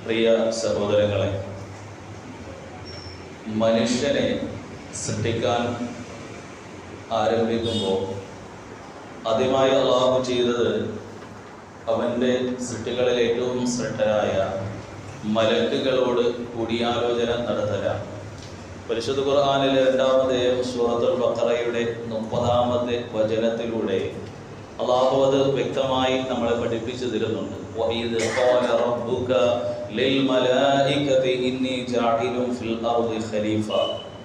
പ്രിയ സഹോദരങ്ങളെ മനുഷ്യനെ സൃഷ്ടിക്കാൻ ആരംഭിക്കുമ്പോൾ ആദ്യമായി അള്ളാഹു ചെയ്തത് അവൻ്റെ സൃഷ്ടികളിൽ ഏറ്റവും ശ്രദ്ധരായ മലക്കുകളോട് കൂടിയാലോചന നടത്തലാണ് പരിശുദ്ധ ഖുർആാനിലെ രണ്ടാമത്തെ സൂറത്തുൽ ബഖറയുടെ മുപ്പതാമത്തെ വചനത്തിലൂടെ അള്ളാഹു അത് വ്യക്തമായി നമ്മളെ പഠിപ്പിച്ചു തരുന്നുണ്ട് وَإِذْ قَالَ رَبُّكَ لِلْمَلَائِكَةِ إِنِّي جَاعِلٌ فِي الْأَرْضِ خَلِيفَةً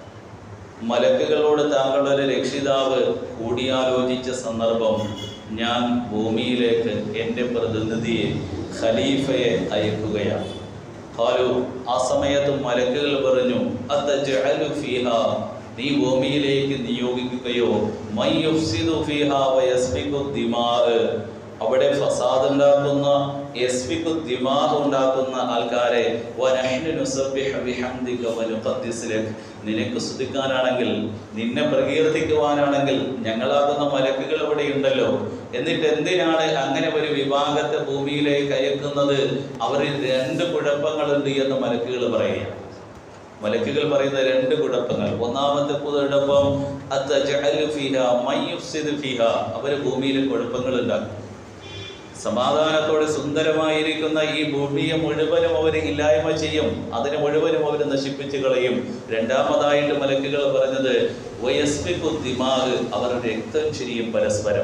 മലക്കുകളോട് താങ്കളുടെ ഒരു രക്ഷിതാവ് കൂടിയാലോചിച്ച സന്ദർഭം ഞാൻ ഭൂമിയിലേക്ക് എൻ്റെ പ്രതിനിധിയെ ഖലീഫയെ അയക്കുകയാണ് ഖാലു ആ സമയത്ത് മലക്കുകൾ പറഞ്ഞു അത്തജഅലു ഫീഹാ നീ ഭൂമിയിലേക്ക് നിയോഗിക്കുകയോ മൈ യുഫ്സിദു ഫീഹാ വയസ്ഫികു ദിമാഅ് അവിടെ ഫസാദ് ഉണ്ടാക്കുന്ന യസ്ഫികു ദിമാഅ് ഉണ്ടാക്കുന്ന ആൾക്കാരെ വനഹ്നു നുസബ്ബിഹു ബിഹംദിക വനുഖദ്ദിസ് ലക് നിനക്ക് സ്തുതിക്കാനാണെങ്കിൽ നിന്നെ പ്രകീർത്തിക്കുവാനാണെങ്കിൽ ഞങ്ങളാകുന്ന മലക്കുകൾ ഇവിടെ ഉണ്ടല്ലോ എന്നിട്ട് എന്തിനാണ് അങ്ങനെ ഒരു വിഭാഗത്തെ ഭൂമിയിലേക്ക് അയക്കുന്നത് അവരിൽ രണ്ട് കുഴപ്പങ്ങളുണ്ട് എന്ന് മലക്കുകൾ പറയുക മലക്കുകൾ പറയുന്ന രണ്ട് കുഴപ്പങ്ങൾ ഒന്നാമത്തെ കുഴപ്പം അത്തജഅലു ഫീഹാ മൻ യുഫ്സിദു ഫീഹാ അവർ ഭൂമിയിൽ കുഴപ്പങ്ങൾ ഉണ്ടാക്കും സമാധാനത്തോടെ സുന്ദരമായിരിക്കുന്ന ഈ ഭൂമിയെ മുഴുവനും അവർ ഇല്ലായ്മ ചെയ്യും അതിനെ മുഴുവനും അവർ നശിപ്പിച്ചു കളയും രണ്ടാമതായിട്ട് മലക്കുകൾ പറഞ്ഞത് വയസ്മികു ദിമാഗ് അവർ രക്തം ചെയ്യും പരസ്പരം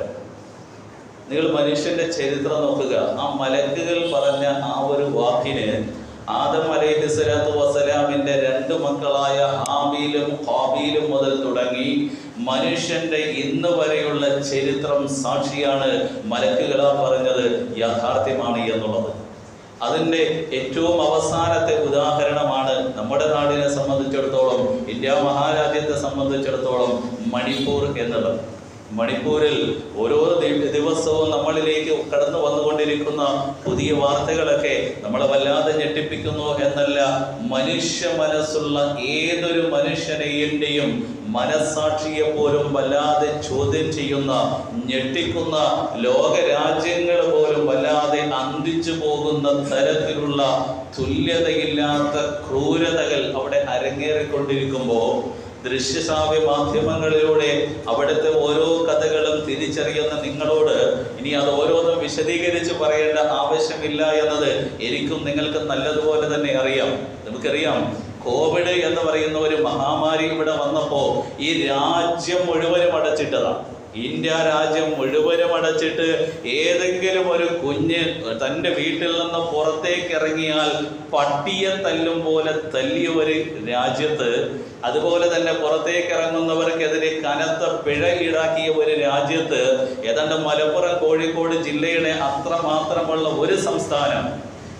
നിങ്ങൾ മനുഷ്യന്റെ ചരിത്രം നോക്കുക ആ മലക്കുകൾ പറഞ്ഞ ആ ഒരു വാക്കിന് ആദം അലൈഹി സ്വലാത്തു വസ്സലാമിന്റെ രണ്ട് മക്കളായ ഹാബീലും ഹാബീലും മുതൽ തുടങ്ങി മനുഷ്യന്റെ ഇന്ന് വരെയുള്ള ചരിത്രം സാക്ഷിയാണ് മലക്കുകളാ പറഞ്ഞത് യാഥാർത്ഥ്യമാണ് എന്നുള്ളത് അതിൻ്റെ ഏറ്റവും അവസാനത്തെ ഉദാഹരണമാണ് നമ്മുടെ നാടിനെ സംബന്ധിച്ചിടത്തോളം ഇന്ത്യ മഹാരാജ്യത്തെ സംബന്ധിച്ചിടത്തോളം മണിപ്പൂർ എന്നുള്ളത് മണിപ്പൂരിൽ ഓരോ ദി- ദിവസവും നമ്മളിലേക്ക് കടന്നു വന്നുകൊണ്ടിരിക്കുന്ന പുതിയ വാർത്തകളൊക്കെ നമ്മളെ വല്ലാതെ ഞെട്ടിപ്പിക്കുന്നു എന്നല്ല മനുഷ്യ മനസ്സുള്ള ഏതൊരു മനുഷ്യനെയും മനസാക്ഷിയെ പോലും വല്ലാതെ ചോദ്യം ചെയ്യുന്ന ഞെട്ടിക്കുന്ന ലോക രാജ്യങ്ങൾ പോലും വല്ലാതെ അന്തിച്ചു പോകുന്ന തരത്തിലുള്ള തുല്യതയില്ലാത്ത ക്രൂരതകൾ അവിടെ അരങ്ങേറിക്കൊണ്ടിരിക്കുമ്പോൾ ദൃശ്യശ്രാവ്യ മാധ്യമങ്ങളിലൂടെ അവിടുത്തെ ഓരോ കഥകളും തിരിച്ചറിയുന്ന നിങ്ങളോട് ഇനി അത് ഓരോന്നും വിശദീകരിച്ച് പറയേണ്ട ആവശ്യമില്ല എന്നത് എനിക്കും നിങ്ങൾക്ക് നല്ലതുപോലെ തന്നെ അറിയാം നമുക്കറിയാം കോവിഡ് എന്ന് പറയുന്ന ഒരു മഹാമാരി ഇവിടെ വന്നപ്പോ ഈ രാജ്യം മുഴുവനും അടച്ചിട്ടതാണ് ഇന്ത്യ രാജ്യം മുഴുവനും അടച്ചിട്ട് ഏതെങ്കിലും ഒരു കുഞ്ഞ് തൻ്റെ വീട്ടിൽ നിന്ന് പുറത്തേക്ക് ഇറങ്ങിയാൽ പട്ടിയെ തല്ലും പോലെ തല്ലിയ ഒരു രാജ്യത്ത് അതുപോലെ തന്നെ പുറത്തേക്ക് ഇറങ്ങുന്നവർക്കെതിരെ കനത്ത പിഴ ഈടാക്കിയ ഒരു രാജ്യത്ത് ഏതാണ്ട് മലപ്പുറം കോഴിക്കോട് ജില്ലയുടെ അത്രമാത്രമുള്ള ഒരു സംസ്ഥാനം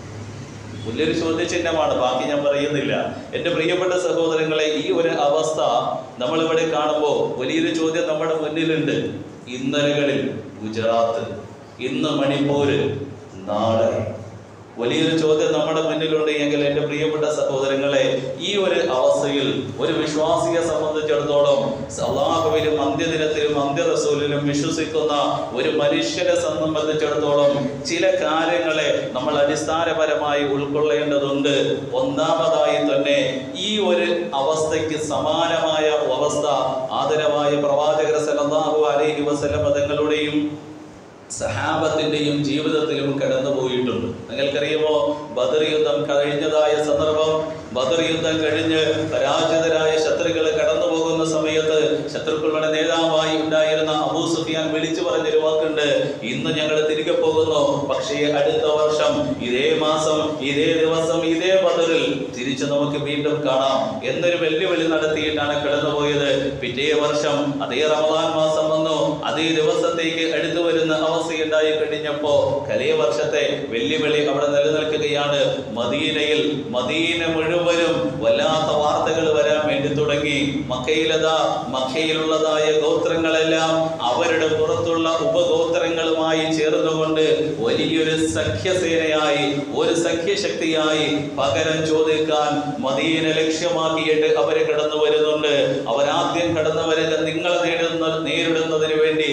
വലിയൊരു ചോദ്യചിഹ്നമാണ് ബാക്കി ഞാൻ പറയുന്നില്ല എൻ്റെ പ്രിയപ്പെട്ട സഹോദരങ്ങളെ ഈ ഒരു അവസ്ഥ നമ്മളിവിടെ കാണുമ്പോൾ വലിയൊരു ചോദ്യം നമ്മുടെ മുന്നിലുണ്ട് ഇന്നലകളിൽ ഗുജറാത്ത് ഇന്ന് മണിപ്പൂര് നാളെ വലിയൊരു ചോദ്യം നമ്മുടെ മുന്നിലുണ്ട് എങ്കിൽ എൻ്റെ പ്രിയപ്പെട്ട സഹോദരങ്ങളെ ഈ ഒരു അവസ്ഥയിൽ ഒരു വിശ്വാസിയെ സംബന്ധിച്ചിടത്തോളം അള്ളാഹുവിലും അന്ത്യദിനത്തിലും അന്ത്യറസൂലിലും വിശ്വസിക്കുന്ന ഒരു മനുഷ്യനെ സംബന്ധിച്ചിടത്തോളം ചില കാര്യങ്ങളെ നമ്മൾ അടിസ്ഥാനപരമായി ഉൾക്കൊള്ളേണ്ടതുണ്ട് ഒന്നാമതായി തന്നെ ഈ ഒരു അവസ്ഥയ്ക്ക് സമാനമായ അവസ്ഥ ആദരവായ പ്രവാചകർ സല്ലല്ലാഹു അലൈഹി വസല്ലം തങ്ങളുടെയും സഹാബത്തിന്റെയും ജീവിതത്തിലും കടന്നു പോയിട്ടുണ്ട് നിങ്ങൾക്കറിയുമോ ബദർ യുദ്ധം കഴിഞ്ഞതായ സന്ദർഭം ബദർ യുദ്ധം കഴിഞ്ഞ് പരാജിതരായ ശത്രുക്കൾ കടന്നു പോകുന്ന സമയത്ത് ശത്രുക്കളുടെ നേതാവായി ഉണ്ടായിരുന്ന അബൂ സുഫിയാൻ വിളിച്ചു പറഞ്ഞൊരു വാക്കുണ്ട് ഇന്ന് ഞങ്ങൾ തിരികെ പോകുന്നു പക്ഷേ അടുത്ത വർഷം ഇതേ മാസം ഇതേ ദിവസം ഇതേ ബദറിൽ തിരിച്ചു നമുക്ക് വീണ്ടും കാണാം എന്നൊരു വെല്ലുവിളി നടത്തിയിട്ടാണ് കടന്നുപോയത് പിറ്റേ വർഷം അതേ റമദാൻ മാസം വന്നു അതേ ദിവസത്തേക്ക് അടുത്തു വരുന്ന അവസ്ഥയുണ്ടായി കഴിഞ്ഞപ്പോ കലേ വർഷത്തെ വെല്ലുവിളി അവിടെ നിലനിൽക്കുകയാണ് മദീനയിൽ മദീന മുഴുവനും വല്ലാത്ത വാർത്തകൾ വരാൻ വേണ്ടി തുടങ്ങി മക്കയിലതാ മക്കയിലുള്ളതായ ഗോത്രങ്ങളെല്ലാം അവരുടെ പുറത്തുള്ള ഉപഗോത്രങ്ങളുമായി ചേർന്നുകൊണ്ട് വലിയൊരു സഖ്യസേനയായി ഒരു സഖ്യശക്തിയായി പകരം ചോദിക്കാൻ മദീന ലക്ഷ്യമാക്കിയിട്ട് അവര് കടന്നു വരുന്നുണ്ട് അവരാദ്യം കടന്നു വരുന്ന നിങ്ങൾ നേടുന്ന നേരിടുന്നതിന് വേണ്ടി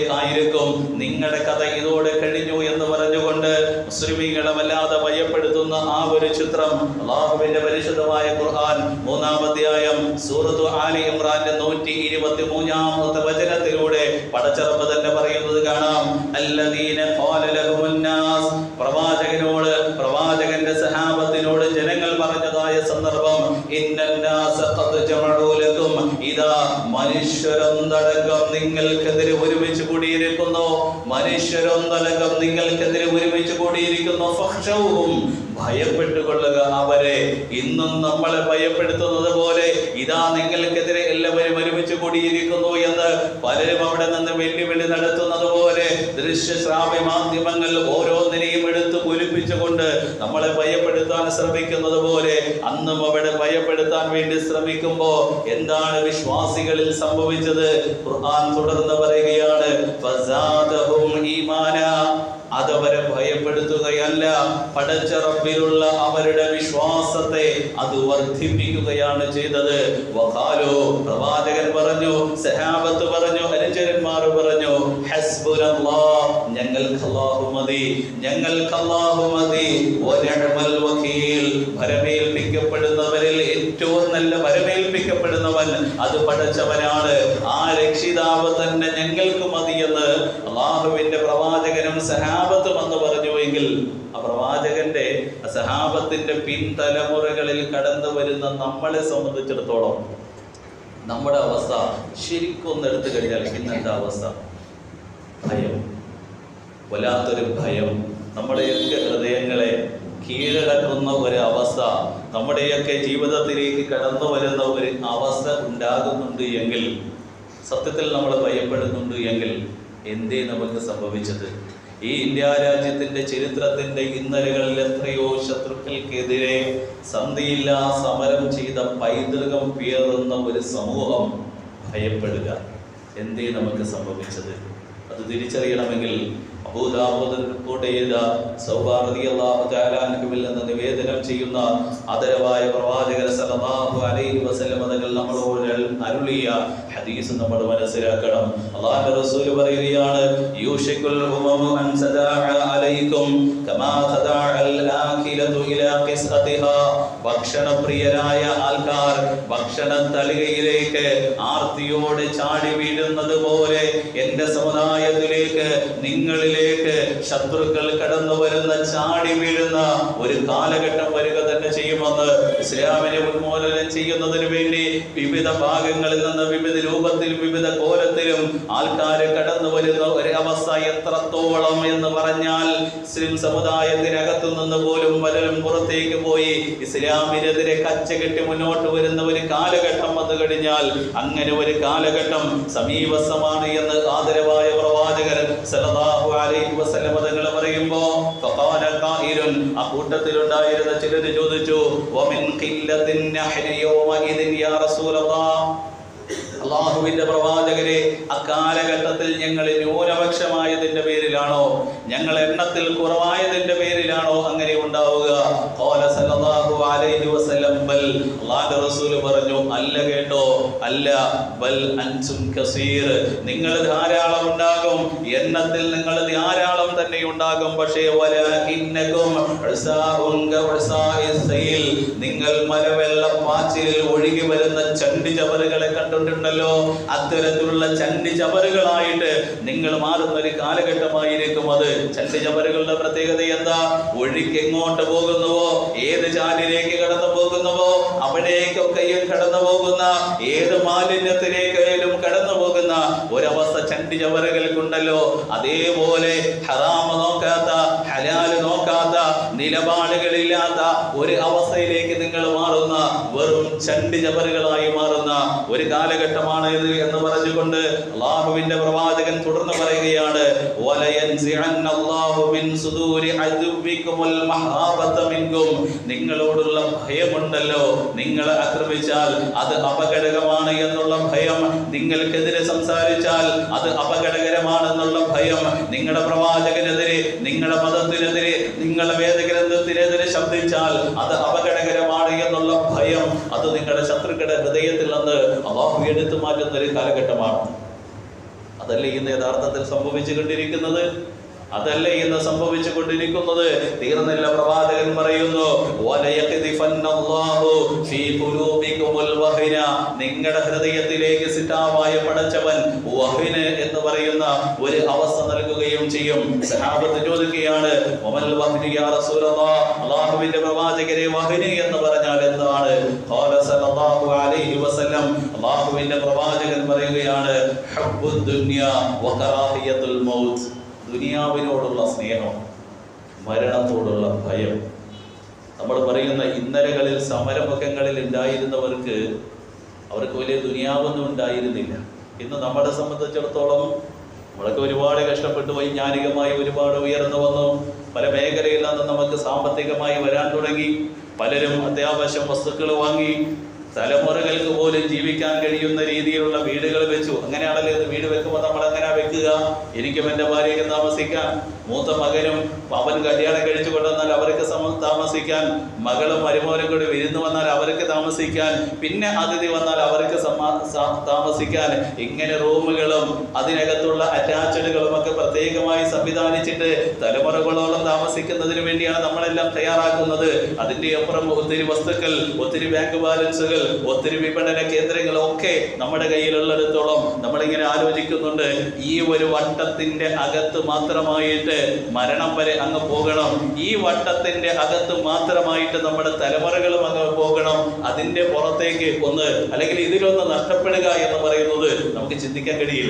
ബദറിലേക്കായിരിക്കും നിങ്ങളുടെ കഥ ഇതോടെ കഴിഞ്ഞു എന്ന് പറഞ്ഞുകൊണ്ട് മുസ്ലിമീങ്ങളെ വല്ലാതെ ഭയപ്പെടുത്തുന്ന ആ ഒരു ചിത്രം അള്ളാഹുവിന്റെ പരിശുദ്ധമായ ഖുർആൻ മൂന്നാം അധ്യായം സൂറത്തു ആലി ഇമ്രാന്റെ നൂറ്റി ഇരുപത്തി മൂന്നാമത്തെ വചനത്തിലൂടെ പടച്ചറപ്പ് തന്നെ പറയുന്നത് കാണാം അല്ലദീന ഖാല ലഹുമുൻ നാസ് പ്രവാചകനോട് പ്രവാചകന്റെ സഹാബത്തിനോട് ജനങ്ങൾ പറഞ്ഞതായ സന്ദർഭം ഇന്നൻ നാസ ഖദ് ജമഉ ലക്കും ഇതാ മനുഷ്യരൊന്നടങ്കം നിങ്ങൾക്കെതിരെ ഒരുമിച്ച് കൂടിയിരിക്കുന്നു മനുഷ്യരൊന്നടങ്കം നിങ്ങൾക്കെതിരെ ഒരുമിച്ച് കൂടിയിരിക്കുന്നു ഫഖ്ഷൗഹും ഭയപ്പെട്ടുകൊള്ളുക അവരെ ഇന്നും നമ്മളെ ഭയപ്പെടുത്തുന്നത് പോലെ ഇതാ നിങ്ങൾക്കെതിരെ എല്ലാവരും ഒരുമിച്ച് കൂടിയിരിക്കുന്നു എന്ന് പലരും അവിടെ നിന്ന് വെല്ലുവിളി നടത്തുന്നത് പോലെ ദൃശ്യ ശ്രാവ്യ മാധ്യമങ്ങൾ ഓരോന്നിനെയും എടുത്ത് കുലിപ്പിച്ചുകൊണ്ട് നമ്മളെ ഭയപ്പെടുത്താൻ ശ്രമിക്കുന്നത് പോലെ അന്നും അവിടെ ഭയപ്പെടുത്താൻ വേണ്ടി ശ്രമിക്കുമ്പോ എന്താണ് വിശ്വാസികളിൽ സംഭവിച്ചത് ഖുർആൻ തുടർന്ന് പറയുകയാണ് ഫസാദഹും ഈമാനാ അതവരെ ഭയപ്പെടുത്തുകയല്ല പടച്ച റബ്ബിലുള്ള അവരുടെ വിശ്വാസത്തെ അത് വർദ്ധിപ്പിക്കുകയാണ് ചെയ്തത് വഖാലു പ്രവാചകൻ പറഞ്ഞു സഹാബത്ത് പറഞ്ഞു അനുചരന്മാർ പറഞ്ഞു ഹസ്ബുനല്ലാഹ് ഞങ്ങൾക്ക് അല്ലാഹു മതി ഞങ്ങൾക്ക് അല്ലാഹു മതി വനിഅമൽ വകീൽ ഭരമേൽപ്പിക്കപ്പെടുന്നവരിൽ ഏറ്റവും നല്ല ഭരമേൽപ്പിക്കപ്പെടുന്നവൻ അത് പടച്ചവനാണ് ആ രക്ഷിതാവ് തന്നെ ഞങ്ങൾക്ക് മതിയെന്ന് അള്ളാഹുവിന്റെ പ്രവാചകനും സഹാബത്തും എന്ന് പറഞ്ഞുവെങ്കിൽ ആ പ്രവാചകന്റെ ആ സഹാബത്തിന്റെ പിൻതലമുറകളിൽ കടന്നു വരുന്ന നമ്മളെ സംബന്ധിച്ചിടത്തോളം നമ്മുടെ അവസ്ഥ ശരിക്കും ഒന്ന് എടുത്തു കഴിഞ്ഞാൽ ഇന്നെന്താ അവസ്ഥ ഭയം വല്ലാത്തൊരു ഭയം നമ്മുടെയൊക്കെ ഹൃദയങ്ങളെ കീഴടക്കുന്ന ഒരു അവസ്ഥ നമ്മുടെയൊക്കെ ജീവിതത്തിലേക്ക് കടന്നു വരുന്ന ഒരു അവസ്ഥ ഉണ്ടാകുന്നുണ്ട് എങ്കിൽ സത്യത്തിൽ നമ്മൾ ഭയപ്പെടുന്നുണ്ട് എങ്കിൽ എന്തേ നമുക്ക് സംഭവിച്ചത് ഈ ഇന്ത്യ രാജ്യത്തിന്റെ ചരിത്രത്തിന്റെ ഇന്നലകളിൽ എത്രയോ ശത്രുക്കൾക്കെതിരെ സന്ധിയില്ലാ സമരം ചെയ്ത പൈതൃകം പേറുന്ന ഒരു സമൂഹം ഭയപ്പെടുക എന്തേ നമുക്ക് സംഭവിച്ചത് അത് തിരിച്ചറിയണമെങ്കിൽ അബൂദാബൂദ് റിപ്പോർട്ട് ചെയ്ത സൗഹാർദി അള്ളാഹു താലാനുവിൽ നിന്ന് നിവേദനം ചെയ്യുന്ന ആദരവായ പ്രവാചകർ സല്ലല്ലാഹു അലൈഹി വസല്ലം തങ്ങൾ നമ്മളോട് അരുളിയ ഹദീസ് നമ്മൾ മനസ്സിലാക്കണം അള്ളാഹുവിന്റെ റസൂൽ പറയുകയാണ് യൂഷിക്കുൽ ഉമമു അൻ സദാഅ അലൈക്കും കമാ സദാഅൽ ആഖിലതു ഇലാ ഖിസ്അതിഹാ ഭക്ഷണപ്രിയരായ ആൾക്കാർ ഭക്ഷണ തളികയിലേക്ക് ആർത്തിയോടെ ചാടി വീഴുന്നത് പോലെ എൻ്റെ സമുദായത്തിലേക്ക് നിങ്ങളിലേക്ക് ശത്രുക്കൾ കടന്നു വരുന്ന ചാടി വീഴുന്ന ഒരു കാലഘട്ടം വരിക തന്നെ ചെയ്യുമെന്ന് ഇസ്ലാമിനെ ഉന്മൂലനം ചെയ്യുന്നതിന് വേണ്ടി വിവിധ ഭാഗങ്ങളിൽ നിന്ന് വിവിധ രൂപത്തിൽ വിവിധ കോലത്തിലും ആൾക്കാർ കടന്നു വരുന്ന ഒരു അവസ്ഥ എത്രത്തോളം എന്ന് പറഞ്ഞാൽ മുസ്ലിം സമുദായത്തിനകത്തു നിന്ന് പോലും പലരും പുറത്തേക്ക് പോയി ഇസ്ലാമിനെതിരെ കച്ചകെട്ടി മുന്നോട്ട് വരുന്ന ഒരു കാലഘട്ടം വന്നു കഴിഞ്ഞാൽ അങ്ങനെ ഒരു കാലഘട്ടം സമീപസ്ഥമാണ് എന്ന് ആദരവായ പ്രവാചകർ സല്ലല്ലാഹു അലൈഹി വസല്ലം തങ്ങൾ പറയുമ്പോ ഫഖാല ഖായിലുൻ ആ കൂട്ടത്തിലുണ്ടായിരുന്ന ചിലർ ചോദിച്ചു വമിൻ ഖില്ലത്തിൻ നഹ്ന യൗമഇദിൻ യാ റസൂലല്ലാഹ് അള്ളാഹുവിന്റെ പ്രവാചകരെ അക്കാലഘട്ടത്തിൽ ഞങ്ങൾ ന്യൂനപക്ഷമായതിന്റെ പേരിലാണോ ഞങ്ങൾ എണ്ണത്തിൽ കുറവായതിന്റെ പേരിലാണോ അങ്ങനെ ഉണ്ടാവുക ഖാല സല്ലല്ലാഹു അലൈഹി വസല്ലം ബൽ അല്ലാഹുവിന്റെ റസൂൽ പറഞ്ഞു അല്ല കേട്ടോ അല്ല ബൽ അൻസും കസീർ നിങ്ങൾ ധാരാളം ഉണ്ടാകും എണ്ണത്തിൽ നിങ്ങൾ ധാരാളം തന്നെ ഉണ്ടാകും പക്ഷേ വലാകിന്നകും ഉസാഉൻ കഉസാഇസ് സൈൽ നിങ്ങൾ മലവെള്ള പാച്ചിലിൽ ഒഴുകി വരുന്ന ചണ്ടി ചവറുകളെ കണ്ടിട്ടുണ്ടല്ലോ അത്തരത്തിലുള്ള ചണ്ടി ചവറുകളായിട്ട് നിങ്ങൾ മാറുന്ന ഒരു കാലഘട്ടമായിരിക്കും അത് ചണ്ടി ചവറുകളുടെ പ്രത്യേകത എന്താ ഒഴുക്ക് എങ്ങോട്ട് പോകുന്നുവോ ഏത് ചാലിലേക്ക് കടന്നു പോകുന്നുവോ അവിടേക്കൊക്കെയും കടന്നു പോകുന്ന ഏത് മാലിന്യത്തിലേക്കും കടന്നു പോകുന്ന ഒരവസ്ഥ ചണ്ടി ചവറുകൾക്കുണ്ടല്ലോ അതേപോലെ ഹറാമ നോക്കാത്ത ഹലാല് നോക്കാത്ത നിലപാടുകളില്ലാത്ത ഒരു അവസ്ഥയിലേക്ക് നിങ്ങൾ മാറുന്ന വെറും ചണ്ടി ചവറുകളായി മാറുന്ന ഒരു കാലഘട്ടമാണ് ഇത് എന്ന് പറഞ്ഞുകൊണ്ട് അള്ളാഹുവിന്റെ പ്രവാചകൻ തുടർന്ന് പറയുകയാണ് "വലയൻസിഅന്ന അല്ലാഹു മിൻ സുദൂരി അദുവ്വിക്കുമുൽ മഹാബത മിൻകും." നിങ്ങളോടുള്ള ഭയമുണ്ടല്ലോ നിങ്ങളെ ആക്രമിച്ചാൽ അത് അപകടകമാണ് എന്നുള്ള ഭയം നിങ്ങൾക്കെതിരെ സംസാരിച്ചാൽ അത് അപകടകരമാണെന്നുള്ള ഭയം നിങ്ങളുടെ പ്രവാചകനെതിരെ നിങ്ങളുടെ മതത്തിനെതിരെ നിങ്ങളുടെ വേദഗ്രന്ഥത്തിനെതിരെ ശബ്ദിച്ചാൽ അത് അപകടകരമാണ് എന്നുള്ള ഭയം അത് നിങ്ങളുടെ ശത്രുക്കളുടെ ഹൃദയത്തിൽ നിന്ന് അള്ളാഹു എടുത്തു മാറ്റുന്ന ഒരു കാലഘട്ടമാണ് അതല്ലേ ഇന്ന് യഥാർത്ഥത്തിൽ സംഭവിച്ചു കൊണ്ടിരിക്കുന്നത് അതല്ലേ ഇന്ന് സംഭവിച്ചു കൊണ്ടിരിക്കുന്നത് തീർന്നില്ല പ്രവാചകൻ പറയുന്നു "വലയഖ്ദിഫന്നല്ലാഹു ഫീ ഖുലൂബികുമുൽ വഹ്ന." നിങ്ങളുടെ ഹൃദയത്തിലേക്ക് സിട്ടാവായ പടച്ചവൻ വഹ്ന് എന്ന് പറയുന്ന ഒരു അവസ്ഥ നൽകുകയും ചെയ്യും സഹാബത്ത് ചോദിക്കുകയാണ് "വമൽ വഹ്ന് യാ റസൂലല്ലാഹ്?" അല്ലാഹുവിന്റെ പ്രവാചകരെ വഹ്ന് എന്ന് പറഞ്ഞാൽ എന്താണ് ഖാല സല്ലല്ലാഹു അലൈഹി വസല്ലം അല്ലാഹുവിന്റെ പ്രവാചകൻ പറയുകയാണ് ഹബ്ബുദ് ദുനിയ വകറാഹിയത്തുൽ മൗത്ത് ദുനിയാവിനോടുള്ള സ്നേഹം മരണത്തോടുള്ള ഭയം നമ്മൾ പറയുന്ന ഇന്നലകളിൽ സമരമുഖങ്ങളിൽ ഉണ്ടായിരുന്നവർക്ക് അവർക്ക് വലിയ ദുനിയാവൊന്നും ഉണ്ടായിരുന്നില്ല ഇന്ന് നമ്മളെ സംബന്ധിച്ചിടത്തോളം നമ്മളൊക്കെ ഒരുപാട് കഷ്ടപ്പെട്ടു വൈജ്ഞാനികമായി ഒരുപാട് ഉയർന്നു വന്നു പല മേഖലയിൽ നിന്ന് നമുക്ക് സാമ്പത്തികമായി വരാൻ തുടങ്ങി പലരും അത്യാവശ്യം വസ്തുക്കൾ വാങ്ങി തലമുറകൾക്ക് പോലും ജീവിക്കാൻ കഴിയുന്ന രീതിയിലുള്ള വീടുകൾ വെച്ചു അങ്ങനെയാണല്ലോ ഇത് വീട് വെക്കുമ്പോൾ നമ്മൾ എങ്ങനെ വെക്കുക എനിക്കും എൻ്റെ ഭാര്യയ്ക്കും താമസിക്കാൻ മൂത്ത മകനും അവൻ കല്യാണം കഴിച്ചു കൊണ്ടുവന്നാൽ അവർക്ക് സമ താമസിക്കാൻ മകളും മരുമോനും കൂടി വിരുന്ന് വന്നാൽ അവർക്ക് താമസിക്കാൻ പിന്നെ അതിഥി വന്നാൽ അവർക്ക് സമാ സ- താമസിക്കാൻ ഇങ്ങനെ റൂമുകളും അതിനകത്തുള്ള അറ്റാച്ചഡുകളും ഒക്കെ പ്രത്യേകമായി സംവിധാനിച്ചിട്ട് തലമുറകളോളം താമസിക്കുന്നതിന് വേണ്ടിയാണ് നമ്മളെല്ലാം തയ്യാറാക്കുന്നത് അതിൻ്റെ അപ്പുറം ഒത്തിരി വസ്തുക്കൾ ഒത്തിരി ബാങ്ക് ബാലൻസുകൾ ഒത്തിരി വിപണന കേന്ദ്രങ്ങൾ ഒക്കെ നമ്മുടെ കയ്യിലുള്ളിടത്തോളം നമ്മളിങ്ങനെ ആലോചിക്കുന്നുണ്ട് ഈ ഒരു വട്ടത്തിന്റെ അകത്ത് മാത്രമായിട്ട് മരണം വരെ അങ്ങ് പോകണം ഈ വട്ടത്തിന്റെ അകത്ത് മാത്രമായിട്ട് നമ്മുടെ തലമുറകളും അങ്ങ് പോകണം അതിന്റെ പുറത്തേക്ക് ഒന്ന് അല്ലെങ്കിൽ ഇതിലൊന്ന് നഷ്ടപ്പെടുക എന്ന് പറയുന്നത് നമുക്ക് ചിന്തിക്കാൻ കഴിയില്ല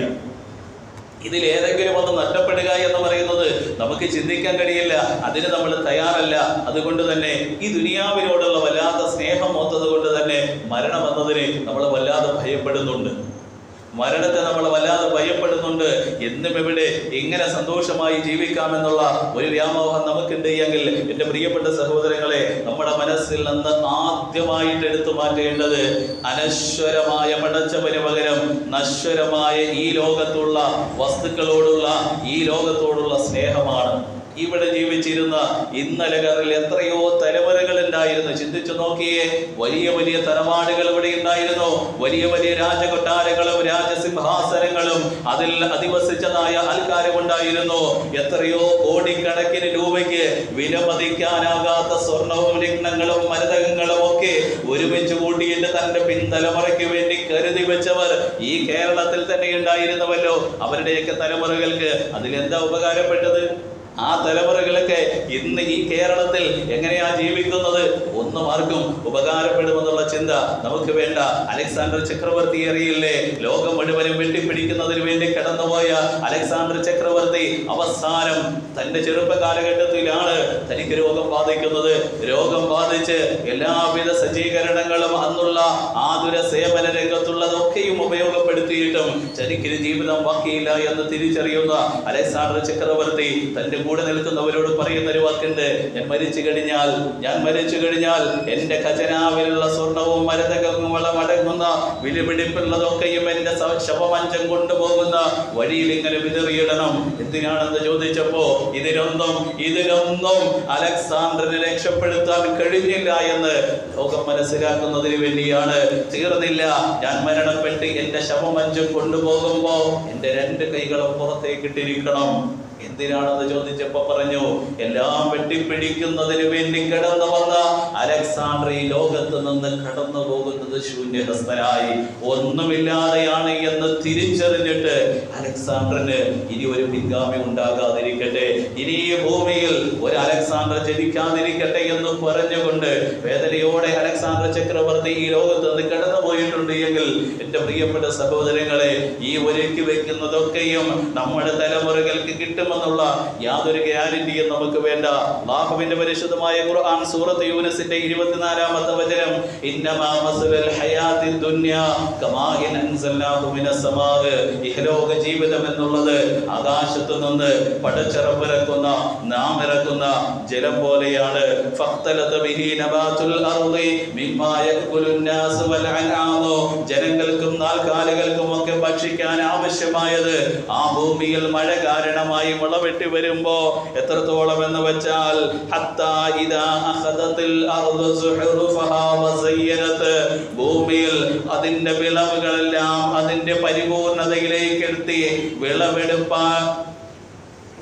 ഇതിൽ ഏതെങ്കിലും ഒന്ന് നഷ്ടപ്പെടുക എന്ന് പറയുന്നത് നമുക്ക് ചിന്തിക്കാൻ കഴിയില്ല അതിന് നമ്മൾ തയ്യാറല്ല അതുകൊണ്ട് തന്നെ ഈ ദുനിയാവിനോടുള്ള വല്ലാത്ത സ്നേഹം ഒത്തത് കൊണ്ട് തന്നെ മരണം എന്നതിനെ നമ്മൾ വല്ലാതെ ഭയപ്പെടുന്നുണ്ട് മരണത്തെ നമ്മൾ വല്ലാതെ ഭയപ്പെടുന്നുണ്ട് എന്നും ഇവിടെ എങ്ങനെ സന്തോഷമായി ജീവിക്കാമെന്നുള്ള ഒരു വ്യാമോഹം നമുക്കുണ്ട് എങ്കിൽ എൻ്റെ പ്രിയപ്പെട്ട സഹോദരങ്ങളെ നമ്മുടെ മനസ്സിൽ നിന്ന് ആദ്യമായിട്ട് എടുത്തു മാറ്റേണ്ടത് അനശ്വരമായ പടച്ചവന് പകരം നശ്വരമായ ഈ ലോകത്തുള്ള വസ്തുക്കളോടുള്ള ഈ ലോകത്തോടുള്ള സ്നേഹമാണ് ഇവിടെ ജീവിച്ചിരുന്ന ഇന്നലകളിൽ എത്രയോ തലമുറകൾ ഉണ്ടായിരുന്നു ചിന്തിച്ചു നോക്കിയേ വലിയ വലിയ തറവാടുകൾ ഇവിടെ ഉണ്ടായിരുന്നു വലിയ വലിയ രാജകൊട്ടാരങ്ങളും രാജസിംഹാസനങ്ങളും അതിൽ അധിവസിച്ചതായ ആൾക്കാരും ഉണ്ടായിരുന്നു എത്രയോ കോടിക്കണക്കിന് രൂപയ്ക്ക് വിലമതിക്കാനാകാത്ത സ്വർണവും രത്നങ്ങളും മരതകങ്ങളും ഒക്കെ ഒരുമിച്ച് കൂട്ടിയിട്ട് തന്റെ പിൻതലമുറയ്ക്ക് വേണ്ടി കരുതി വെച്ചവർ ഈ കേരളത്തിൽ തന്നെ ഉണ്ടായിരുന്നുവല്ലോ അവരുടെയൊക്കെ തലമുറകൾക്ക് അതിലെന്താ ഉപകാരപ്പെട്ടത് ആ തലമുറകളൊക്കെ ഇന്ന് ഈ കേരളത്തിൽ എങ്ങനെയാ ജീവിക്കുന്നത് ഒന്നും ആർക്കും ഉപകാരപ്പെടുമെന്നുള്ള ചിന്ത നമുക്ക് വേണ്ട അലക്സാണ്ടർ ചക്രവർത്തി അറിയില്ലേ ലോകം മുഴുവനും വെട്ടിപ്പിടിക്കുന്നതിന് വേണ്ടി കടന്നുപോയ അലക്സാണ്ടർ ചക്രവർത്തി അവസാനം തന്റെ ചെറുപ്പ കാലഘട്ടത്തിലാണ് തനിക്ക് രോഗം ബാധിക്കുന്നത് രോഗം ബാധിച്ച് എല്ലാവിധ സജ്ജീകരണങ്ങളും അന്നുള്ള ആതുര സേവന രംഗത്തുള്ളതൊക്കെയും ഉപയോഗപ്പെടുത്തിയിട്ടും തനിക്കൊരു ജീവിതം ബാക്കിയില്ല എന്ന് തിരിച്ചറിയുന്ന അലക്സാണ്ടർ ചക്രവർത്തി തന്റെ കൂടെ നിൽക്കുന്നവരോട് പറയുന്ന ഒരു വാക്കുണ്ട് ഞാൻ മരിച്ചു കഴിഞ്ഞാൽ ഞാൻ മരിച്ചു കഴിഞ്ഞാൽ എന്റെ ഖജനാവിലുള്ള സ്വർണവും മരതകവും വളമടങ്ങുന്ന വിലപിടിപ്പുള്ളതൊക്കെയും എന്റെ സ- ശവമഞ്ചം കൊണ്ടുപോകുന്ന വഴിയിൽ ഇങ്ങനെ വിതറിയിടണം എന്തിനാണെന്ന് ചോദിച്ചപ്പോ ഇതിനൊന്നും ഇതിനൊന്നും അലക്സാണ്ടറിനെ രക്ഷപ്പെടുത്താൻ കഴിഞ്ഞില്ല എന്ന് ലോകം മനസ്സിലാക്കുന്നതിന് വേണ്ടിയാണ് തീർന്നില്ല ഞാൻ മരണപ്പെട്ട് എന്റെ ശവമഞ്ചം കൊണ്ടുപോകുമ്പോ എന്റെ രണ്ട് കൈകളും പുറത്തേക്കിട്ടിരിക്കണം എന്തിനാണെന്ന് ചോദിച്ചപ്പോ പറഞ്ഞു എല്ലാം വെട്ടിപ്പിടിക്കുന്നതിന് വേണ്ടി കടന്നു വന്ന അലക്സാണ്ടർ ഈ ലോകത്ത് നിന്ന് കടന്നു പോകുന്നത് ശൂന്യഹസ്തനായി ഒന്നുമില്ലാതെയാണ് എന്ന് തിരിച്ചറിഞ്ഞിട്ട് അലക്സാണ്ടറിന് ഇനി ഒരു പിൻഗാമി ഉണ്ടാകാതിരിക്കട്ടെ ഇനി ഈ ഭൂമിയിൽ ഒരു അലക്സാണ്ടർ ജനിക്കാതിരിക്കട്ടെ എന്ന് പറഞ്ഞുകൊണ്ട് വേദനയോടെ അലക്സാണ്ടർ ചക്രവർത്തി ഈ ലോകത്ത് നിന്ന് കടന്നു പോയിട്ടുണ്ട് എങ്കിൽ എന്റെ പ്രിയപ്പെട്ട സഹോദരങ്ങളെ ഈ ഒരുക്കി വെക്കുന്നതൊക്കെയും നമ്മുടെ തലമുറകൾക്ക് കിട്ടുമെന്നുള്ള യാതൊരു ഗ്യാരണ്ടിയും നമുക്ക് വേണ്ട അല്ലാഹുവിന്റെ പരിശുദ്ധമായ ഖുർആൻ സൂറത്ത് യൂനസിന്റെ ഇരുപത്തിനാലാമത്തെ വചനം ഇന്നമാ മസലുൽ ഹയാത്തി ദുനിയ കമാഇൻ അൻസൽനാഹു മിനസ് സമാഅ് ഇഹലോക ജീവിതം എന്നുള്ളത് ആകാശത്തു നിന്ന് പടച്ചിറപ്പിറക്കുന്ന നാം ഇറക്കുന്ന ജലം പോലെയാണ് ഫഖ്തലത ബിഹി നബാതുൽ അർളി മിമ്മാ യഅകുലുൻ നാസ് വൽ അൻആമു ജനങ്ങൾക്കും നാൽക്കാലികൾക്കും ഒക്കെ ഭക്ഷിക്കാൻ ആവശ്യമായത് ആ ഭൂമിയിൽ മഴ കാരണമായി മുളവെട്ടി വരുമ്പോ എത്രത്തോളം എന്ന് വെച്ചാൽ ഹത്താ ഇദാ അഖദത്തിൽ അർദു സുഹുറുഫഹാ വസയ്യനത് ഭൂമിയിൽ അതിന്റെ വിളവുകളെല്ലാം അതിന്റെ പരിപൂർണതയിലേക്ക് എത്തി വിളവെടുപ്പാൻ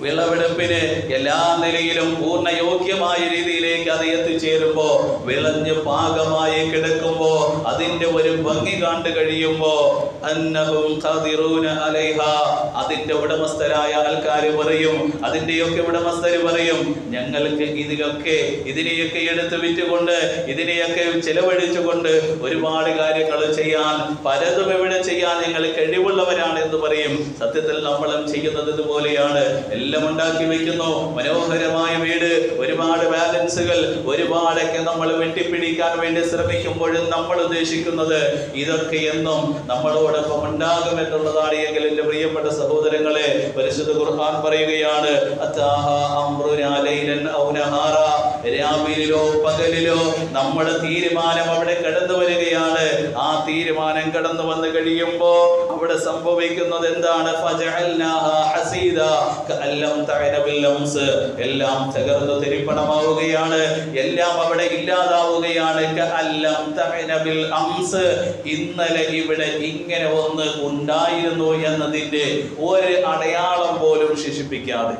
വിളവെടുപ്പിന് എല്ലാ നിലയിലും പൂർണ്ണ യോഗ്യമായ രീതിയിലേക്ക് അത് എത്തിച്ചേരുമ്പോ വിളഞ്ഞ് പാകമായി കിടക്കുമ്പോ അതിന്റെ ഒരു ഭംഗി കണ്ടു കഴിയുമ്പോ അന്നഹും ഖാദിറൂന അലൈഹ അതിന്റെ ഉടമസ്ഥരായ ആൾക്കാർ പറയും അതിന്റെയൊക്കെ ഉടമസ്ഥര് പറയും ഞങ്ങൾക്ക് ഇതിലൊക്കെ ഇതിനെയൊക്കെ എടുത്ത് വിറ്റുകൊണ്ട് ഇതിനെയൊക്കെ ചെലവഴിച്ചുകൊണ്ട് ഒരുപാട് കാര്യങ്ങൾ ചെയ്യാൻ പലതും ഇവിടെ ചെയ്യാൻ ഞങ്ങൾ കഴിവുള്ളവരാണ് എന്ന് പറയും സത്യത്തിൽ നമ്മളും ചെയ്യുന്നത് ഇതുപോലെയാണ് എല്ലാം ഉണ്ടാക്കി വെക്കുന്നു മനോഹരമായ വീട് ഒരുപാട് ബാലൻസുകൾ ഒരുപാടൊക്കെ നമ്മൾ വെട്ടിപ്പിടിക്കാൻ വേണ്ടി ശ്രമിക്കുമ്പോഴും നമ്മൾ ഉദ്ദേശിക്കുന്നത് ഇതൊക്കെ എന്നും നമ്മളോടൊപ്പം ഉണ്ടാകും എന്നുള്ളതാണ് എങ്കിൽ എൻ്റെ പ്രിയപ്പെട്ട സഹോദരങ്ങളെ പരിശുദ്ധ ഖുർആൻ പറയുകയാണ് അത്താഹ അംറുനാ ലൈലൻ ഔ നഹാറ. രാവിലിലോ പകലിലോ നമ്മുടെ തീരുമാനം അവിടെ കടന്നു വരികയാണ് ആ തീരുമാനം കടന്നു വന്നു കഴിയുമ്പോ അവിടെ സംഭവിക്കുന്നത് എന്താണ് ഫജഅൽനാഹ ഹസീദ കഅല്ലം തഅന ബിൽ അംസ്. എല്ലാം തകർന്നു തെരിപ്പണമാവുകയാണ് എല്ലാം അവിടെ ഇല്ലാതാവുകയാണ് കഅല്ലം തഅന ബിൽ അംസ്. ഇന്നലെ ഇവിടെ ഇങ്ങനെ ഒന്ന് ഉണ്ടായിരുന്നു എന്നതിന്റെ ഒരു അടയാളം പോലും ശിശിപ്പിക്കാതെ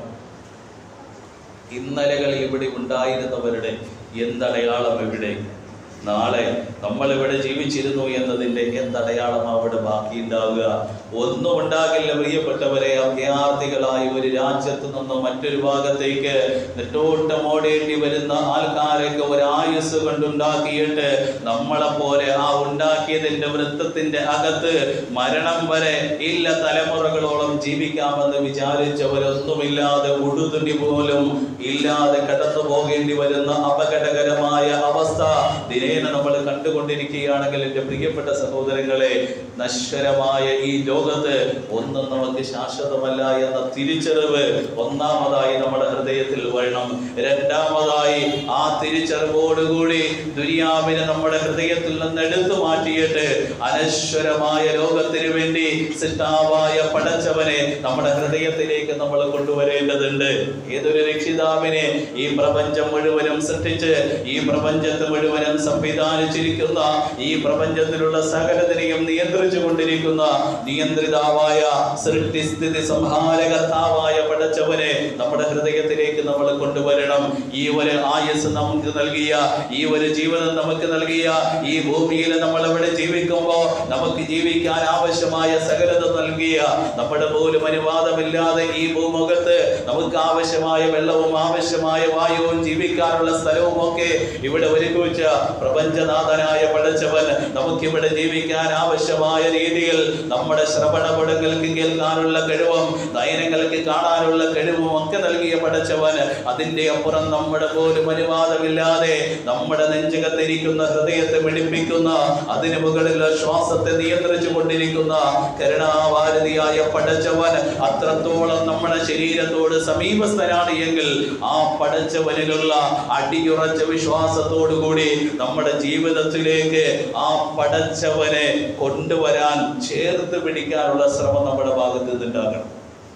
ഇന്നലകൾ ഇവിടെ ഉണ്ടായിരുന്നവരുടെ എന്തടയാളം ഇവിടെ നാളെ നമ്മൾ ഇവിടെ ജീവിച്ചിരുന്നു എന്നതിൻ്റെ എന്തടയാളം അവിടെ ബാക്കിയുണ്ടാവുക ഒന്നും ഉണ്ടാകില്ല പ്രിയപ്പെട്ടവരെ അഭയാർത്ഥികളായി ഒരു രാജ്യത്ത് നിന്ന് മറ്റൊരു ഭാഗത്തേക്ക് നെട്ടോട്ടമോടേണ്ടി വരുന്ന ആൾക്കാരൊക്കെ ഒരു ആയുസ് കൊണ്ടുണ്ടാക്കിയിട്ട് നമ്മളെ പോലെ ആ ഉണ്ടാക്കിയതിന്റെ വൃത്തത്തിന്റെ അകത്ത് മരണം വരെ ഇല്ല തലമുറകളോളം ജീവിക്കാമെന്ന് വിചാരിച്ചവരൊന്നുമില്ലാതെ ഉടുതുണി പോലും ഇല്ലാതെ കടന്നു പോകേണ്ടി വരുന്ന അപകടകരമായ അവസ്ഥ ദിനേന നമ്മൾ കണ്ടുകൊണ്ടിരിക്കുകയാണെങ്കിൽ എൻ്റെ പ്രിയപ്പെട്ട സഹോദരങ്ങളെ നശ്വരമായ ഈ ലോകത്ത് ഒന്നും നമുക്ക് ശാശ്വതമല്ല എന്ന തിരിച്ചറിവ് ഒന്നാമതായി നമ്മുടെ ഹൃദയത്തിൽ വരണം രണ്ടാമതായി ആ തിരിച്ചറിവോടുകൂടി ദുനിയാവിനെ നമ്മുടെ ഹൃദയത്തിൽ നിന്ന് എടുത്തു മാറ്റിയിട്ട് അനശ്വരമായ ലോകത്തിന് വേണ്ടി സിട്ടാവായ പടച്ചവനെ നമ്മുടെ ഹൃദയത്തിലേക്ക് നമ്മൾ കൊണ്ടുവരേണ്ടതുണ്ട് ഏതൊരു രക്ഷിതാവിനെ ഈ പ്രപഞ്ചം മുഴുവനും സൃഷ്ടിച്ച് ഈ പ്രപഞ്ചത്തെ മുഴുവനും സംവിധാനിച്ചിരിക്കുന്ന ഈ പ്രപഞ്ചത്തിലുള്ള സകലതിനെയും നിയന്ത്രിച്ചു കൊണ്ടിരിക്കുന്ന നിയന്ത്രിതാവായ സൃഷ്ടിസ്ഥിതി സംഹാരകർത്താവായ പടച്ചവനെ നമ്മുടെ ഹൃദയത്തിലേക്ക് നമ്മൾ കൊണ്ടുവരണം ഈ ഒരു ആയുസ് നമുക്ക് നൽകിയ ഈ ഒരു ജീവിതം നമുക്ക് നൽകിയ ഈ ഭൂമിയിൽ നമ്മൾ ഇവിടെ ജീവിക്കുമ്പോൾ നമുക്ക് ജീവിക്കാൻ ആവശ്യമായ സകലത നൽകിയ നമ്മുടെ പോലും അനുവാദമില്ലാതെ ഈ ഭൂമുഖത്ത് നമുക്ക് ആവശ്യമായ വെള്ളവും ആവശ്യമായ വായുവും ജീവിക്കാനുള്ള സ്ഥലവും ഒക്കെ ഇവിടെ ഒരുക്കിവെച്ച പ്രപഞ്ചനാഥനായ പടച്ചവൻ നമുക്കിവിടെ ജീവിക്കാൻ ആവശ്യമായ രീതിയിൽ നമ്മുടെ ശ്രവണപടങ്ങൾക്ക് കേൾക്കാനുള്ള കഴിവും നയനങ്ങൾക്ക് കാണാനുള്ള കഴിവും ഒക്കെ നൽകിയ പടച്ചവൻ അതിന്റെ അപ്പുറം നമ്മുടെ പോലും അനുവാദമില്ലാതെ നമ്മുടെ നെഞ്ചകത്തിരിക്കുന്ന ഹൃദയത്തെ പിടിപ്പിക്കുന്ന അതിന് മുകളിൽ ശ്വാസത്തെ നിയന്ത്രിച്ചു കൊണ്ടിരിക്കുന്ന കരുണാവാരതിയായ പടച്ചവൻ അത്രത്തോളം നമ്മുടെ ശരീരത്തോട് സമീപസ്ഥനാണ് എങ്കിൽ ആ പടച്ചവനിലുള്ള അടിയുറച്ച വിശ്വാസത്തോടു കൂടി നമ്മുടെ ജീവിതത്തിലേക്ക് ആ പടച്ചവനെ കൊണ്ടുവരാൻ ചേർത്ത് പിടിക്കാനുള്ള ശ്രമം നമ്മുടെ ഭാഗത്ത് നിന്നുണ്ടാകണം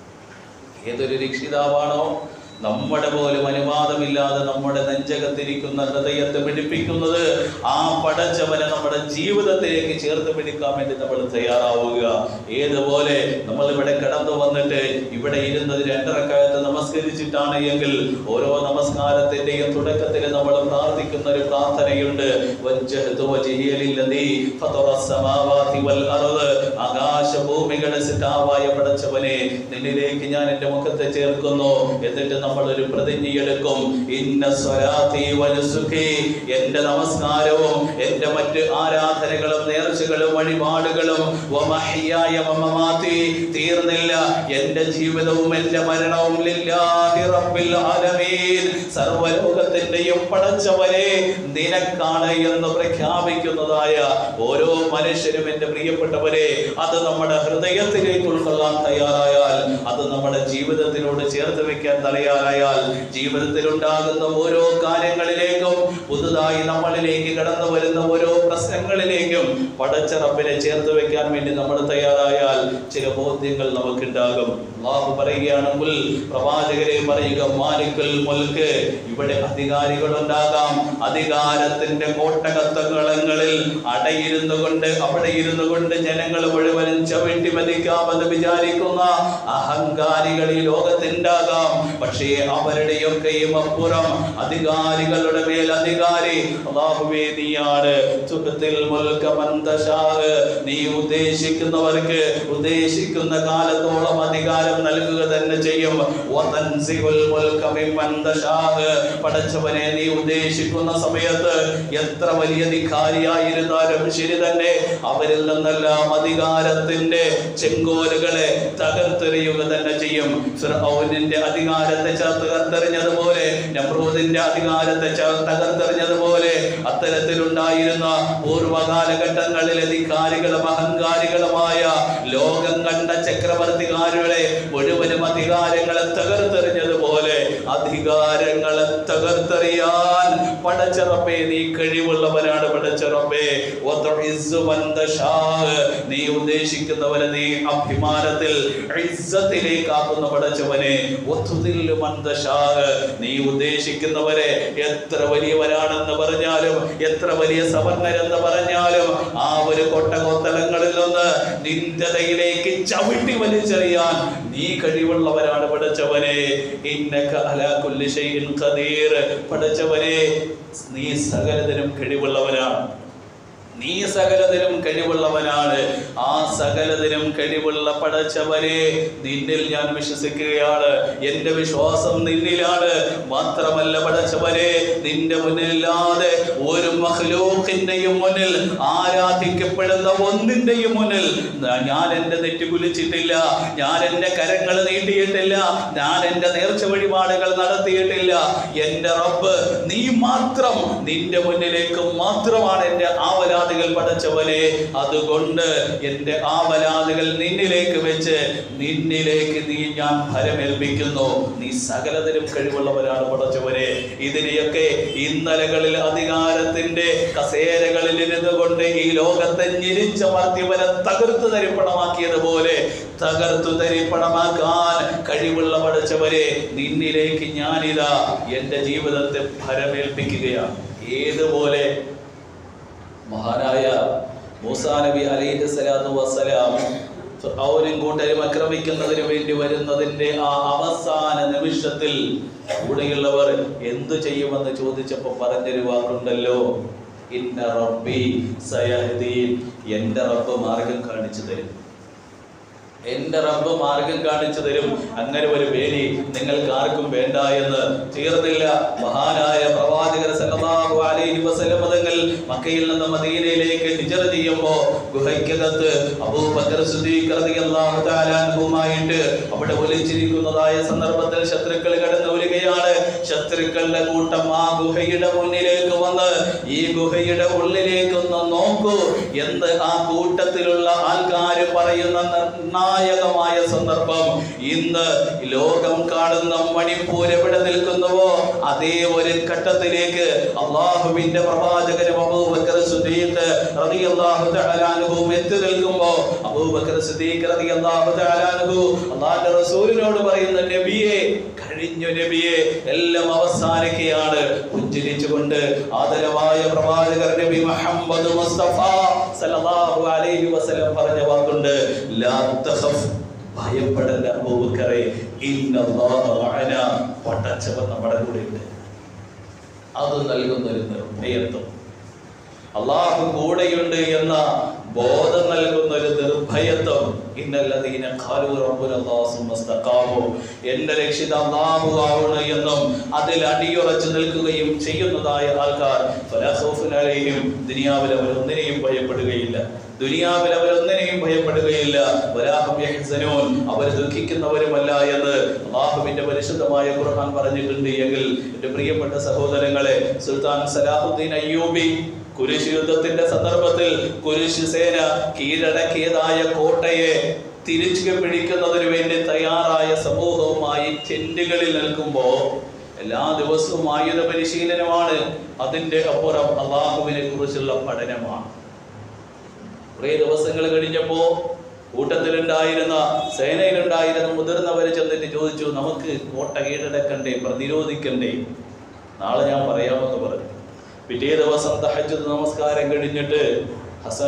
ഏതൊരു രക്ഷിതാവാണോ നമ്മുടെ പോലും അനുവാദമില്ലാതെ നമ്മുടെ നെഞ്ചകത്തിരിക്കുന്ന ഹൃദയത്തെ പിടിപ്പിക്കുന്നത് ആ പടച്ചവനെ നമ്മുടെ ജീവിതത്തിലേക്ക് ചേർത്ത് പിടിക്കാൻ വേണ്ടി നമ്മൾ തയ്യാറാവുക ഏതുപോലെ നമ്മൾ ഇവിടെ കടന്നു വന്നിട്ട് ഇവിടെ ഇരുന്നത് രണ്ടരക്കാലത്ത് നമസ്കരിച്ചിട്ടാണ് എങ്കിൽ ഓരോ നമസ്കാരത്തിന്റെയും തുടക്കത്തിൽ നമ്മൾ പ്രാർത്ഥിക്കുന്ന ഒരു പ്രാർത്ഥനയുണ്ട് വജ്ജഹ്തു വജ്ഹിയ ലില്ലദീ ഫതറ അസ്സമാവാതി വൽ അർദ് ആകാശഭൂമികളുടെ സിട്ടാവായ പടച്ചവനെ നിന്നിലേക്ക് ഞാൻ എൻ്റെ മുഖത്തെ ചേർക്കുന്നു എന്നിട്ട് നമ്മൾ ഒരു പ്രതിജ്ഞയെടുക്കും ഇന്ന സ്വലാത്തി വനുസുഖി എൻ്റെ നമസ്കാരവും എൻ്റെ മറ്റ് ആരാധനകളും നേർച്ചകളും വഴിപാടുകളും വമഹ്യായ വമമാതി തീർന്നില്ല എൻ്റെ ജീവിതവും എൻ്റെ മരണവും ലില്ലാഹി റബ്ബിൽ ആലമീൻ സർവ്വലോകത്തിൻ്റെയും പടച്ചവനെ നിനക്കാണ് എന്ന് പ്രഖ്യാപിക്കുന്നതായ ഓരോ മനുഷ്യരും എൻ്റെ പ്രിയപ്പെട്ടവരെ അത് നമ്മുടെ ഹൃദയത്തിലേക്ക് ഉൾക്കൊള്ളാൻ തയ്യാറായാൽ അത് നമ്മുടെ ജീവിതത്തിനോട് ചേർത്ത് വെക്കാൻ തയ്യാറായാൽ ജീവിതത്തിൽ ഉണ്ടാകുന്ന ഓരോ കാര്യങ്ങളിലേക്കും പുതുതായി നമ്മളിലേക്ക് കടന്നു വരുന്ന ഓരോ പ്രശ്നങ്ങൾ ഘട്ടങ്ങളിലേക്കും പടച്ച റബ്ബിനെ ചേർത്ത് വെക്കാൻ വേണ്ടി നമ്മൾ തയ്യാറായാൽ ചില ബോധ്യങ്ങൾ നമുക്കുണ്ടാകും അള്ളാഹു പറയുകയാണെങ്കിൽ പ്രവാചകരെ പറയുക മാലിക്കൽ മുൽക്ക് ഇവിടെ അധികാരികളുണ്ടാകാം അധികാരത്തിന്റെ കോട്ടകത്തങ്ങളങ്ങളിൽ അടയിരുന്നു കൊണ്ട് അവിടെ ഇരുന്നു കൊണ്ട് ജനങ്ങൾ മുഴുവനും ചവിട്ടി മതിക്കാമെന്ന് വിചാരിക്കുന്ന അഹങ്കാരികൾ ഈ ലോകത്തുണ്ടാകാം പക്ഷേ അവരുടെയൊക്കെയും അപ്പുറം അധികാരികളുടെ മേൽ അധികാരി അള്ളാഹുവേ നീയാണ് സുഖത്തിൽ മുൽക്ക മന്ദശാഹ് നീ ഉദ്ദേശിക്കുന്നവർക്ക് ഉദ്ദേശിക്കുന്ന കാലത്തോളം അധികാരം നൽകുക തന്നെ ചെയ്യും വതൻസിഉൽ മുൽക മിമ്മൻ തശാഹ്. പടച്ചവനെ നീ ഉദ്ദേശിക്കുന്ന സമയത്ത് എത്ര വലിയ അധികാരിയായിരുന്നാലും ശരി തന്നെ അവരിൽ നിന്നെല്ലാം അധികാരത്തിന്റെ ചെങ്കോലുകളെ തകർത്തെറിയുക തന്നെ ചെയ്യും ഫിർഔനിന്റെ അധികാരത്തെ ചേർത്ത് തകർത്തെറിഞ്ഞതുപോലെ നമ്രൂദിന്റെ അധികാരത്തെ ചേർത്ത് തകർത്തെറിഞ്ഞതുപോലെ അത്തരത്തിലുണ്ടായിരുന്ന പൂർവകാലഘട്ടങ്ങളിൽ അധികാരികളും അഹങ്കാരികളുമായ ലോകം കണ്ട ചക്രവർത്തികാരുടെ മുഴുവനും അധികാരങ്ങളെ തകർത്തെറിഞ്ഞതുപോലെ അധികാരങ്ങളെ തകർത്തെറിയാൻ പടച്ചറപ്പേ നീ കഴിവുള്ളവനാണ് പടച്ചറപ്പേ വതുഇസ്സു മൻ തശാഅ്. നീ ഉദ്ദേശിക്കുന്നവരെ നീ അഭിമാനത്തിൽ ഇസ്സത്തിലേക്ക് ആക്കുന്ന പടച്ചവനെ വതുദില്ലു മൻ തശാഅ്. നീ ഉദ്ദേശിക്കുന്നവരെ എത്ര വലിയവരാണെന്ന് പറഞ്ഞാലും എത്ര വലിയ സവർണരെന്ന് പറഞ്ഞാലും ആ ഒരു കൊട്ടകൊത്തലങ്ങളിൽ നിന്ന് നിന്ദതയിലേക്ക് ചവിട്ടി വലിച്ചെറിയാൻ നീ കഴിവുള്ളവരാണ് പടച്ചവനെ ഇന്നക അലാ കുല്ലി ഷൈഇൻ ഖദീർ പടച്ചവനെ നീ സകലതിനും കഴിവുള്ളവനാണ് നീ സകലതിനും കഴിവുള്ളവനാണ് ആ സകലതിനും കഴിവുള്ള പടച്ചവനെ നിന്നിൽ ഞാൻ വിശ്വസിക്കുകയാണ് എന്റെ വിശ്വാസം നിന്നിലാണ് മാത്രമല്ല പടച്ചവനെ നിന്റെ മുന്നിലില്ലാതെ ഒരു മഹ്ലൂക്കിന്റെയും മുന്നിൽ ആരാധിക്കപ്പെടുന്ന ഒന്നിന്റെയും മുന്നിൽ ഞാൻ എന്റെ തെറ്റ് കുലിച്ചിട്ടില്ല ഞാൻ എന്റെ കരങ്ങൾ നീട്ടിയിട്ടില്ല ഞാൻ എന്റെ നേർച്ച വഴിപാടുകൾ നടത്തിയിട്ടില്ല എന്റെ റബ്ബ് നീ മാത്രം നിന്റെ മുന്നിലേക്ക് മാത്രമാണ് എന്റെ ആവലാതികൾ പടച്ചവനെ അതുകൊണ്ട് എന്റെ ആവലാതികൾ നിന്നിലേക്ക് വെച്ച് നിന്നിലേക്ക് നീ ഞാൻ ഫലമേൽപ്പിക്കുന്നു നീ സകലതിലും കഴിവുള്ളവരാണ് പടച്ചവനെ ഇതിനെയൊക്കെ ഇന്നലകളിൽ അധികാരത്തിന്റെ കസേരകളിൽ ഇരുന്നു കൊണ്ട് ഈ ലോകത്തെ ഞെരിച്ചമർത്തിവരെ തകർത്തു തരിപ്പണമാക്കിയതുപോലെ തകർത്തു തരിപ്പണമാക്കാൻ കഴിവുള്ള പടച്ചവരെ നിന്നിലേക്ക് ഞാനിതാ എൻ്റെ ജീവിതത്തെ ഫലമേൽപ്പിക്കുകയാണ് ഏതുപോലെ മഹാനായ മൂസാ നബി അലൈഹി സ്വലാത്തു വസ്സലാം ഫിർഔനും കൂട്ടരും ആക്രമിക്കുന്നതിന് വേണ്ടി വരുന്നതിന്റെ ആ അവസാന നിമിഷത്തിൽ കൂടെയുള്ളവർ എന്തു ചെയ്യുമെന്ന് ചോദിച്ചപ്പോൾ പറഞ്ഞൊരു വാക്കുണ്ടല്ലോ ഇന്ന റബ്ബി സയഹ്ദീൻ എൻ്റെ റബ്ബ് മാർഗം കാണിച്ചു തരും എന്റെ റബ്ബ് മാർഗം കാണിച്ചു തരും അങ്ങനെ ഒരു വേലി നിങ്ങൾക്ക് ആർക്കും വേണ്ട എന്ന് തീർന്നില്ല മഹാനായ പ്രവാചകർ സല്ലല്ലാഹു അലൈഹി വസല്ലം തങ്ങൾ മക്കയിൽ നിന്ന് മദീനയിലേക്ക് ഹിജറ ചെയ്യുമ്പോൾ ഗുഹയ്ക്കകത്ത് അബൂബക്കർ സിദ്ദീഖ് റളിയല്ലാഹു തആല അൻഹുമായിട്ട് അവിടെ ഒളിച്ചിരിക്കുന്നതായ സന്ദർഭത്തിൽ ശത്രുക്കൾ കടന്നു വരികയാണ് ശത്രുക്കളുടെ കൂട്ടം ആ ഗുഹയുടെ മുന്നിലേക്ക് വന്ന് ഈ ഗുഹയുടെ ഉള്ളിലേക്ക് ഒന്ന് നോക്കൂ എന്ന് ആ കൂട്ടത്തിലുള്ള ആൾക്കാർ പറയുന്ന നിർണായകമായ സന്ദർഭം ഇന്ന് ലോകം കാണുന്ന മണിപ്പൂർ എവിടെ നിൽക്കുന്നുവോ അതേ ഒരു ഘട്ടത്തിലേക്ക് അള്ളാഹുവിന്റെ പ്രവാചകനും അബൂബക്കർ സിദ്ദീഖ് റളിയല്ലാഹു തആല അൻഹുവും എത്തി നിൽക്കുമ്പോൾ അബൂബക്കർ സിദ്ദീഖ് റളിയല്ലാഹു തആല അൻഹു അള്ളാഹുവിന്റെ റസൂലിനോട് പറയുന്ന നബിയെ കഴിഞ്ഞു നബിയെ എല്ലാം അവസാനിക്കുകയാണ് പുഞ്ചിരിച്ചുകൊണ്ട് ആദരവായ പ്രവാചകർ നബി മുഹമ്മദ് മുസ്തഫ സല്ലല്ലാഹു അലൈഹി വസല്ലം പറഞ്ഞ വാക്കുണ്ട് ലാ തഖഫ് ഭയപ്പെടേണ്ട അബൂബക്കറെ ഇന്നല്ലാഹ മഅനാ പടച്ചവൻ നമ്മുടെ കൂടെ ഉണ്ട് അത് നൽകുന്ന ഒരു നിർഭയത്വം അള്ളാഹു കൂടെയുണ്ട് എന്ന ബോധം നൽകുന്ന ഒരു നിർഭയത്വം ഇന്നല്ലതീന ഖാലു റബ്ബുനല്ലാഹു സുമ്മ ഇസ്തഖാമു എന്റെ രക്ഷിത അല്ലാഹു ആണ് എന്നും അതിൽ അടിയുറച്ചു നിൽക്കുകയും ചെയ്യുന്നതായ ആൾക്കാർ ഫലാ ഖൗഫുൻ അലൈഹിം ദുനിയാവിൽ അവർ ഒന്നിനെയും ഭയപ്പെടുകയില്ല ദുനിയാവിൽ അവർ ഒന്നിനെയും ഭയപ്പെടുകയില്ല വലാഹും യഹ്സനൂൻ അവർ ദുഃഖിക്കുന്നവരുമല്ല എന്ന് അള്ളാഹുവിന്റെ പരിശുദ്ധമായ ഖുർആൻ പറഞ്ഞിട്ടുണ്ട് എങ്കിൽ എൻ്റെ പ്രിയപ്പെട്ട സഹോദരങ്ങളെ സുൽത്താൻ സലാഹുദ്ദീൻ അയ്യൂബി കുരിശ് യുദ്ധത്തിന്റെ സന്ദർഭത്തിൽ കുരിശ് സേന കീഴടക്കിയതായ കോട്ടയെ തിരിച്ചു പിടിക്കുന്നതിന് വേണ്ടി തയ്യാറായ സമൂഹവുമായി ടെന്റുകളിൽ നിൽക്കുമ്പോൾ എല്ലാ ദിവസവും ആയുധ പരിശീലനമാണ് അതിന്റെ അപ്പുറം അള്ളാഹുവിനെ കുറിച്ചുള്ള പഠനമാണ് കുറേ ദിവസങ്ങൾ കഴിഞ്ഞപ്പോ കൂട്ടത്തിലുണ്ടായിരുന്ന സേനയിലുണ്ടായിരുന്ന മുതിർന്നവർ ചെന്നിട്ട് ചോദിച്ചു നമുക്ക് കോട്ട കീഴടക്കണ്ടേ പ്രതിരോധിക്കണ്ടേ നാളെ ഞാൻ പറയാമെന്ന് പറഞ്ഞു പിറ്റേ ദിവസം തഹജ്ജുദ് നമസ്കാരം കഴിഞ്ഞിട്ട് ഹസ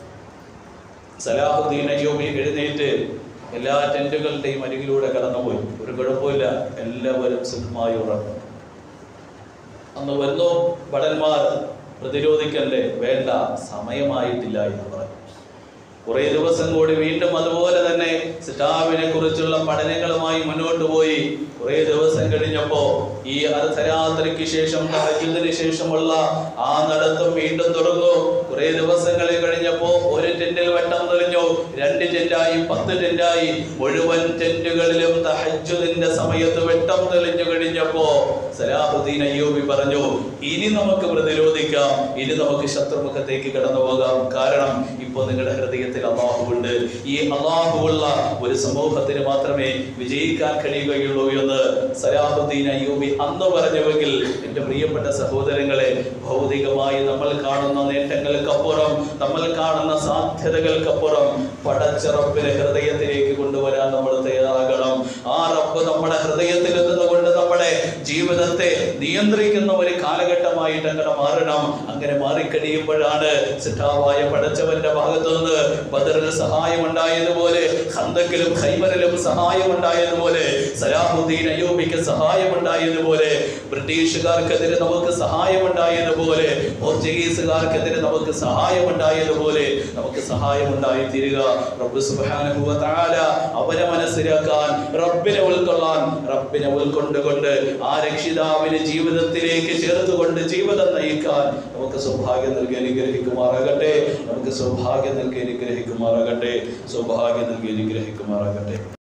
സലാഹുദ്ദീൻ അയ്യൂബി എഴുന്നേറ്റ് എല്ലാ ടെന്റുകളുടെയും അരികിലൂടെ കടന്നുപോയി ഒരു കുഴപ്പമില്ല എല്ലാവരും സുഖമായി ഉറങ്ങും അന്ന് വരുന്നു ഭടന്മാർ പ്രതിരോധിക്കല്ലേ വേണ്ട സമയമായിട്ടില്ല എന്ന് പറഞ്ഞു കുറെ ദിവസം കൂടി വീണ്ടും അതുപോലെ തന്നെ സിറ്റാവിനെ കുറിച്ചുള്ള പഠനങ്ങളുമായി മുന്നോട്ട് പോയി കുറെ ദിവസം കഴിഞ്ഞപ്പോ ഈ അർദ്ധരാത്രിക്ക് ശേഷം തഹജ്ജുദിന് ശേഷമുള്ള ആ നടത്തം വീണ്ടും തുടർന്നു കുറെ ദിവസങ്ങൾ കഴിഞ്ഞപ്പോ ഒരു ടെന്റിൽ വെട്ടം തെളിഞ്ഞു രണ്ട് ടെന്റായി പത്ത് ടെന്റായി മുഴുവൻ ടെന്റുകളിലും തഹജ്ജുദിന്റെ സമയത്ത് വെട്ടം തെളിഞ്ഞു കഴിഞ്ഞപ്പോ സലാഹുദ്ദീൻ അയ്യൂബി പറഞ്ഞു ഇനി നമുക്ക് പ്രതിരോധിക്കാം ഇനി നമുക്ക് ശത്രുമുഖത്തേക്ക് കടന്നു പോകാം കാരണം ഇപ്പൊ നിങ്ങളുടെ ഹൃദയത്തിൽ അള്ളാഹുവുണ്ട് ഈ അള്ളാഹുവുള്ള ഒരു സമൂഹത്തിന് മാത്രമേ വിജയിക്കാൻ കഴിയുകയുള്ളൂ എന്ന് സലാഹുദ്ദീൻ അയ്യൂബി അന്ന് പറഞ്ഞുവെങ്കിൽ എൻ്റെ പ്രിയപ്പെട്ട സഹോദരങ്ങളെ ഭൗതികമായി നമ്മൾ കാണുന്ന നേട്ടങ്ങൾക്കപ്പുറം നമ്മൾ കാണുന്ന സാധ്യതകൾക്കപ്പുറം പടച്ച റബ്ബിനെ ഹൃദയത്തിലേക്ക് കൊണ്ടുവരാൻ നമ്മൾ തയ്യാറാകണം ആ റബ്ബ് നമ്മുടെ ഹൃദയത്തിൽ നിന്നുകൊണ്ട് നമ്മുടെ ജീവിതത്തെ നിയന്ത്രിക്കുന്ന ഒരു കാലഘട്ടമായിട്ട് അങ്ങനെ മാറണം അങ്ങനെ മാറിക്കഴിയുമ്പോഴാണ് സിദ്ധാവായ പടച്ചവന്റെ ഭാഗത്തു നിന്ന് ബദറിൽ സഹായം ഉണ്ടായതുപോലെ ഹന്തക്കിലും ഖൈബറിലും സഹായം ഉണ്ടായതുപോലെ സലാഹുദ്ദീൻ അയ്യൂബിക്ക് സഹായം ഉണ്ടായതുപോലെ ബ്രിട്ടീഷുകാർക്കെതിരെ നമുക്ക് സഹായം ഉണ്ടായതുപോലെ പോർച്ചുഗീസുകാർക്കെതിരെ നമുക്ക് സഹായം ഉണ്ടായതുപോലെ നമുക്ക് സഹായം ഉണ്ടായി തീരുക റബ്ബ് സുബ്ഹാനഹു വ തആല അവരെ മനസ്സിലാക്കാൻ റബ്ബിനെ ഉൾക്കൊള്ളാൻ റബ്ബിനെ ഉൾക്കൊണ്ടുകൊണ്ട് ആ രക്ഷിതാവിനെ ജീവിതത്തിലേക്ക് ചേർത്തുകൊണ്ട് ജീവിതം നയിക്കാൻ നമുക്ക് സൗഭാഗ്യം നൽകി അനുഗ്രഹിക്കുമാറാകട്ടെ നമുക്ക് സൗഭാഗ്യം നൽകി അനുഗ്രഹിക്കുമാറാകട്ടെ സൗഭാഗ്യം നൽകി അനുഗ്രഹിക്കുമാറാകട്ടെ